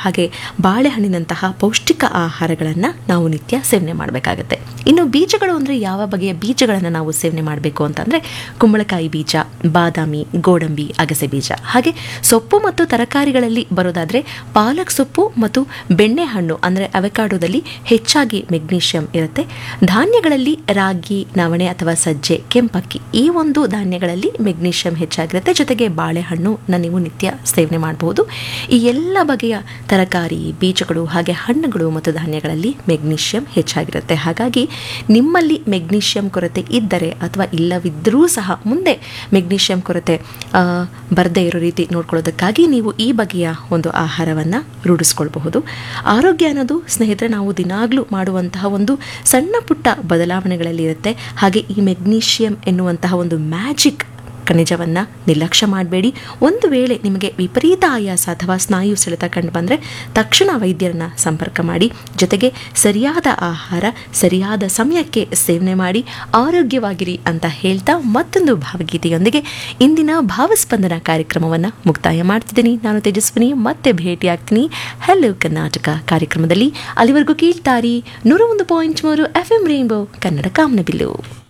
ಹಾಗೆ ಬಾಳೆಹಣ್ಣಿನಂತಹ ಪೌಷ್ಟಿಕ ಆಹಾರಗಳನ್ನು ನಾವು ನಿತ್ಯ ಸೇವನೆ ಮಾಡಬೇಕಾಗತ್ತೆ ಇನ್ನು ಬೀಜಗಳು ಅಂದರೆ ಯಾವ ಬಗೆಯ ಬೀಜಗಳನ್ನು ನಾವು ಸೇವನೆ ಮಾಡಬೇಕು ಅಂತಂದರೆ ಕುಂಬಳಕಾಯಿ ಬೀಜ ಬಾದಾಮಿ ಗೋಡಂಬಿ ಅಗಸೆ ಬೀಜ ಹಾಗೆ ಸೊಪ್ಪು ಮತ್ತು ತರಕಾರಿಗಳಲ್ಲಿ ಬರೋದಾದರೆ ಪಾಲಕ್ ಸೊಪ್ಪು ಮತ್ತು ಬೆಣ್ಣೆಹಣ್ಣು ಅಂದರೆ ಅವಕಾಡೋದಲ್ಲಿ ಹೆಚ್ಚಾಗಿ ಮೆಗ್ನೀಷಿಯಂ ಇರುತ್ತೆ ಧಾನ್ಯಗಳಲ್ಲಿ ರಾಗಿ ನವಣೆ ಅಥವಾ ಸಜ್ಜೆ ಕೆಂಪಕ್ಕಿ ಈ ಒಂದು ಧಾನ್ಯಗಳಲ್ಲಿ ಮೆಗ್ನೀಷಿಯಂ ಹೆಚ್ಚಾಗಿರುತ್ತೆ ಜೊತೆಗೆ ಬಾಳೆಹಣ್ಣು ನೀವು ನಿತ್ಯ ಸೇವನೆ ಮಾಡಬಹುದು ಈ ಎಲ್ಲ ಬಗೆಯ ತರಕಾರಿ ಬೀಜಗಳು ಹಾಗೆ ಹಣ್ಣುಗಳು ಮತ್ತು ಧಾನ್ಯಗಳಲ್ಲಿ ಮೆಗ್ನೀಷಿಯಂ ಹೆಚ್ಚಾಗಿರುತ್ತೆ ಹಾಗಾಗಿ ನಿಮ್ಮಲ್ಲಿ ಮೆಗ್ನೀಷಿಯಂ ಕೊರತೆ ಇದ್ದರೆ ಅಥವಾ ಇಲ್ಲವಿದ್ದರೂ ಸಹ ಮುಂದೆ ಮೆಗ್ನೀಷಿಯಂ ಕೊರತೆ ಬರದೇ ಇರೋ ರೀತಿ ನೋಡ್ಕೊಳ್ಳೋದಕ್ಕಾಗಿ ನೀವು ಈ ಬಗೆಯ ಒಂದು ಆಹಾರವನ್ನು ರೂಢಿಸ್ಕೊಳ್ಬಹುದು ಆರೋಗ್ಯ ಅನ್ನೋದು ಸ್ನೇಹಿತರೆ ನಾವು ದಿನಾಗಲೂ ಮಾಡುವಂತಹ ಒಂದು ಸಣ್ಣ ಪುಟ್ಟ ಬದಲಾವಣೆಗಳಲ್ಲಿ ಇರುತ್ತೆ ಹಾಗೆ ಈ ಮೆಗ್ನೀಷಿಯಂ ಎನ್ನುವಂತಹ ಒಂದು ಮ್ಯಾಜಿಕ್ ಖನಿಜವನ್ನು ನಿರ್ಲಕ್ಷ್ಯ ಮಾಡಬೇಡಿ ಒಂದು ವೇಳೆ ನಿಮಗೆ ವಿಪರೀತ ಆಯಾಸ ಅಥವಾ ಸ್ನಾಯು ಸೆಳೆತ ಕಂಡು ಬಂದರೆ ತಕ್ಷಣ ವೈದ್ಯರನ್ನ ಸಂಪರ್ಕ ಮಾಡಿ ಜೊತೆಗೆ ಸರಿಯಾದ ಆಹಾರ ಸರಿಯಾದ ಸಮಯಕ್ಕೆ ಸೇವನೆ ಮಾಡಿ ಆರೋಗ್ಯವಾಗಿರಿ ಅಂತ ಹೇಳ್ತಾ ಮತ್ತೊಂದು ಭಾವಗೀತೆಯೊಂದಿಗೆ ಇಂದಿನ ಭಾವಸ್ಪಂದನ ಕಾರ್ಯಕ್ರಮವನ್ನು ಮುಕ್ತಾಯ ಮಾಡ್ತಿದ್ದೀನಿ ನಾನು ತೇಜಸ್ವಿನಿ ಮತ್ತೆ ಭೇಟಿಯಾಗ್ತೀನಿ ಹಲೋ ಕರ್ನಾಟಕ ಕಾರ್ಯಕ್ರಮದಲ್ಲಿ ಅಲ್ಲಿವರೆಗೂ ಕೇಳ್ತಾರಿ ನೂರ ಒಂದು ಪಾಯಿಂಟ್ ಮೂರು ಎಫ್ ಎಂ ರೇನ್ಬೋ ಕನ್ನಡ ಕಾಮನಬಿಲ್ಲು